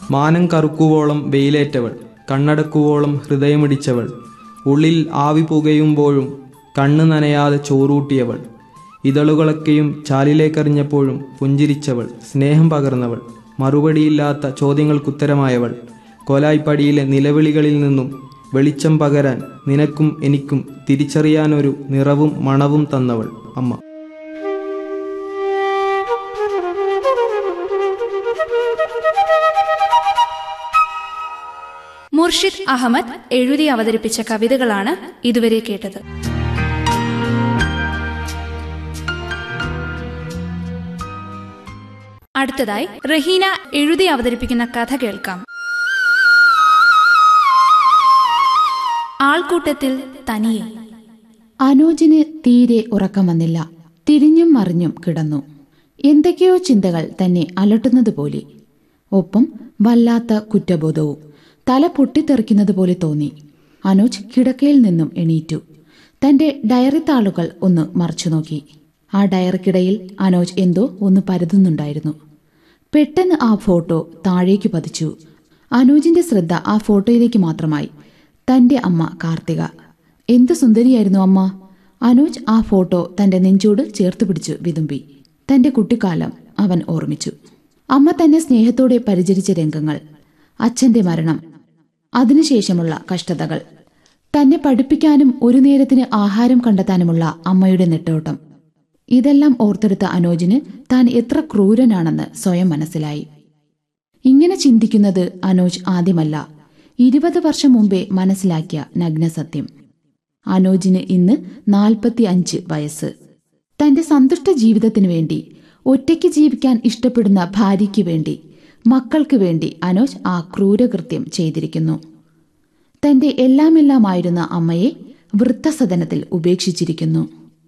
മാനം കറുക്കുവോളം വെയിലേറ്റവൾ കണ്ണടക്കുവോളം ഹൃദയമിടിച്ചവൾ ഉള്ളിൽ ആവി പുകയുമ്പോഴും കണ്ണ് നനയാതെ ചോറൂട്ടിയവൾ ഇതളുകളൊക്കെയും ചാലിലേക്കെറിഞ്ഞപ്പോഴും പുഞ്ചിരിച്ചവൾ സ്നേഹം പകർന്നവൾ മറുപടിയില്ലാത്ത ചോദ്യങ്ങൾക്കുത്തരമായവൾ കോലായ്പടിയിലെ നിലവിളികളിൽ നിന്നും വെളിച്ചം പകരാൻ നിനക്കും എനിക്കും തിരിച്ചറിയാനൊരു നിറവും മണവും തന്നവൾ അമ്മ മുർഷിദ് അഹമ്മദ് എഴുതി അവതരിപ്പിച്ച കവിതകളാണ് ഇതുവരെ കേട്ടത് അടുത്തതായി റഹീന എഴുതി അവതരിപ്പിക്കുന്ന കഥ കേൾക്കാം ആൾക്കൂട്ടത്തിൽ തനിയെ അനോജിന് തീരെ ഉറക്കം വന്നില്ല തിരിഞ്ഞും മറിഞ്ഞും കിടന്നു എന്തൊക്കെയോ ചിന്തകൾ തന്നെ അലട്ടുന്നത് പോലെ ഒപ്പം വല്ലാത്ത കുറ്റബോധവും തല പൊട്ടിത്തെറിക്കുന്നത് പോലെ തോന്നി അനോജ് കിടക്കയിൽ നിന്നും എണീറ്റു തന്റെ ഡയറി താളുകൾ ഒന്ന് മറച്ചു നോക്കി ആ ഡയറിക്കിടയിൽ അനോജ് എന്തോ ഒന്ന് പരതുന്നുണ്ടായിരുന്നു പെട്ടെന്ന് ആ ഫോട്ടോ താഴേക്ക് പതിച്ചു അനോജിന്റെ ശ്രദ്ധ ആ ഫോട്ടോയിലേക്ക് മാത്രമായി തന്റെ അമ്മ കാർത്തിക എന്ത് സുന്ദരിയായിരുന്നു അമ്മ അനോജ് ആ ഫോട്ടോ തന്റെ നെഞ്ചോട് ചേർത്ത് പിടിച്ചു വിതുമ്പി തന്റെ കുട്ടിക്കാലം അവൻ ഓർമ്മിച്ചു അമ്മ തന്നെ സ്നേഹത്തോടെ പരിചരിച്ച രംഗങ്ങൾ അച്ഛന്റെ മരണം അതിനുശേഷമുള്ള കഷ്ടതകൾ തന്നെ പഠിപ്പിക്കാനും ഒരു നേരത്തിന് ആഹാരം കണ്ടെത്താനുമുള്ള അമ്മയുടെ നെട്ടോട്ടം ഇതെല്ലാം ഓർത്തെടുത്ത അനോജിന് താൻ എത്ര ക്രൂരനാണെന്ന് സ്വയം മനസ്സിലായി ഇങ്ങനെ ചിന്തിക്കുന്നത് അനോജ് ആദ്യമല്ല ഇരുപത് വർഷം മുമ്പേ മനസ്സിലാക്കിയ നഗ്നസത്യം അനോജിന് ഇന്ന് നാൽപ്പത്തി അഞ്ച് വയസ്സ് തന്റെ സന്തുഷ്ട ജീവിതത്തിനു വേണ്ടി ഒറ്റയ്ക്ക് ജീവിക്കാൻ ഇഷ്ടപ്പെടുന്ന ഭാര്യയ്ക്ക് വേണ്ടി മക്കൾക്ക് വേണ്ടി അനോജ് ആ ക്രൂരകൃത്യം ചെയ്തിരിക്കുന്നു തന്റെ എല്ലാമെല്ലാമായിരുന്ന അമ്മയെ വൃദ്ധസദനത്തിൽ ഉപേക്ഷിച്ചിരിക്കുന്നു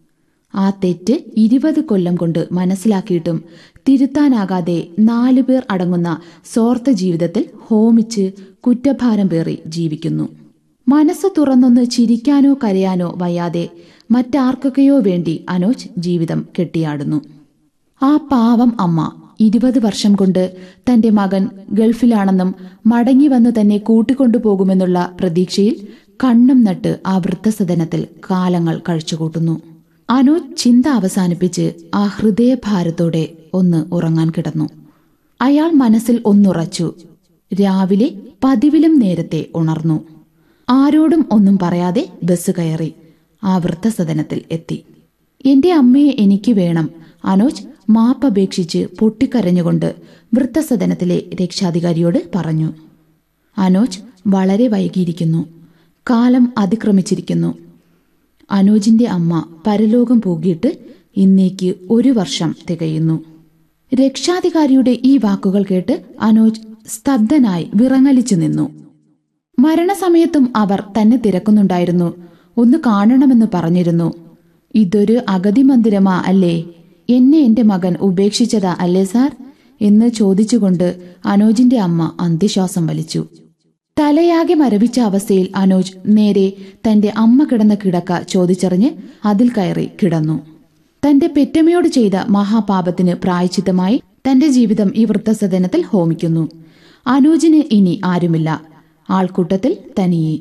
ആ തെറ്റ് ഇരുപത് കൊല്ലം കൊണ്ട് മനസ്സിലാക്കിയിട്ടും തിരുത്താനാകാതെ നാലു പേർ അടങ്ങുന്ന സ്വാർത്ഥ ജീവിതത്തിൽ ഹോമിച്ച് കുറ്റഭാരം പേറി ജീവിക്കുന്നു മനസ്സ് തുറന്നൊന്ന് ചിരിക്കാനോ കരയാനോ വയ്യാതെ മറ്റാർക്കൊക്കെയോ വേണ്ടി അനോജ് ജീവിതം കെട്ടിയാടുന്നു ആ പാവം അമ്മ ഇരുപത് വർഷം കൊണ്ട് തന്റെ മകൻ ഗൾഫിലാണെന്നും മടങ്ങി വന്ന് തന്നെ കൂട്ടിക്കൊണ്ടുപോകുമെന്നുള്ള പ്രതീക്ഷയിൽ കണ്ണും നട്ട് ആ വൃദ്ധസദനത്തിൽ കാലങ്ങൾ കഴിച്ചുകൂട്ടുന്നു അനോജ് ചിന്ത അവസാനിപ്പിച്ച് ആ ഹൃദയഭാരത്തോടെ ഒന്ന് ഉറങ്ങാൻ കിടന്നു അയാൾ മനസ്സിൽ ഒന്നുറച്ചു രാവിലെ പതിവിലും നേരത്തെ ഉണർന്നു ആരോടും ഒന്നും പറയാതെ ബസ് കയറി ആ വൃദ്ധസദനത്തിൽ എത്തി എന്റെ അമ്മയെ എനിക്ക് വേണം അനോജ് മാപ്പപേക്ഷിച്ച് പൊട്ടിക്കരഞ്ഞുകൊണ്ട് വൃദ്ധസദനത്തിലെ രക്ഷാധികാരിയോട് പറഞ്ഞു അനോജ് വളരെ വൈകിയിരിക്കുന്നു കാലം അതിക്രമിച്ചിരിക്കുന്നു അനോജിന്റെ അമ്മ പരലോകം പോകിയിട്ട് ഇന്നേക്ക് ഒരു വർഷം തികയുന്നു രക്ഷാധികാരിയുടെ ഈ വാക്കുകൾ കേട്ട് അനോജ് സ്തബ്ധനായി വിറങ്ങലിച്ചു നിന്നു മരണസമയത്തും അവർ തന്നെ തിരക്കുന്നുണ്ടായിരുന്നു ഒന്ന് കാണണമെന്ന് പറഞ്ഞിരുന്നു ഇതൊരു അഗതി മന്ദിരമാ അല്ലേ എന്നെ എന്റെ മകൻ ഉപേക്ഷിച്ചതാ അല്ലേ സാർ എന്ന് ചോദിച്ചുകൊണ്ട് അനോജിന്റെ അമ്മ അന്ത്യശ്വാസം വലിച്ചു തലയാകെ മരവിച്ച അവസ്ഥയിൽ അനോജ് നേരെ തന്റെ അമ്മ കിടന്ന കിടക്ക ചോദിച്ചറിഞ്ഞ് അതിൽ കയറി കിടന്നു തന്റെ പെറ്റമ്മയോട് ചെയ്ത മഹാപാപത്തിന് പ്രായച്ചിത്തമായി തന്റെ ജീവിതം ഈ വൃദ്ധസദനത്തിൽ ഹോമിക്കുന്നു അനൂജിന് ഇനി ആരുമില്ല ആൾക്കൂട്ടത്തിൽ തനിയെ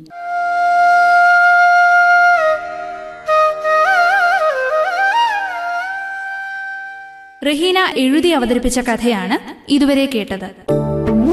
റഹീന എഴുതി അവതരിപ്പിച്ച കഥയാണ് ഇതുവരെ കേട്ടത്